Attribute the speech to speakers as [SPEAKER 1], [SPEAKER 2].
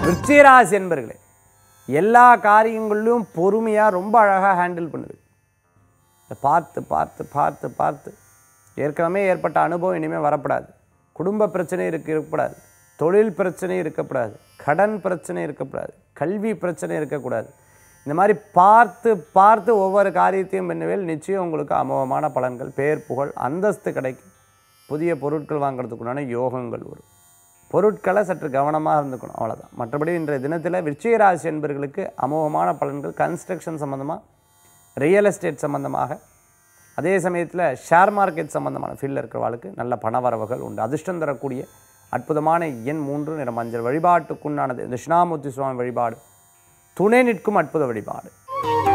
[SPEAKER 1] விருச்சிகராசி என்பர்களே எல்லா காரியங்களிலும் பொறுமையாக ரொம்ப அழகாக ஹேண்டில் பண்ணுது இதை பார்த்து பார்த்து பார்த்து பார்த்து ஏற்கனவே ஏற்பட்ட அனுபவம் இனிமேல் வரப்படாது குடும்ப பிரச்சனை இருக்க இருக்கக்கூடாது தொழில் பிரச்சனை இருக்கக்கூடாது கடன் பிரச்சனை இருக்கக்கூடாது கல்வி பிரச்சனை இருக்கக்கூடாது இந்த மாதிரி பார்த்து பார்த்து ஒவ்வொரு காரியத்தையும் பண்ணுவேல் நிச்சயம் உங்களுக்கு அமோகமான பலன்கள் பேர் புகழ் அந்தஸ்து கிடைக்கும் புதிய பொருட்கள் வாங்குறதுக்குண்டான யோகங்கள் வரும் பொருட்களை சற்று கவனமாக இருந்துக்கணும் அவ்வளோதான் மற்றபடி இன்றைய தினத்தில் விருச்சிகராசி என்பர்களுக்கு அமோகமான பலன்கள் கன்ஸ்ட்ரக்ஷன் சம்மந்தமாக ரியல் எஸ்டேட் சம்மந்தமாக அதே சமயத்தில் ஷேர் மார்க்கெட் சம்மந்தமான ஃபீல்டில் இருக்கிறவாளுக்கு நல்ல பணவரவுகள் உண்டு அதிர்ஷ்டம் தரக்கூடிய அற்புதமான எண் மூன்று நிற மஞ்சள் வழிபாட்டுக்குண்டானது தட்சிணாமூர்த்தி சுவாமி வழிபாடு துணை நிற்கும் அற்புத வழிபாடு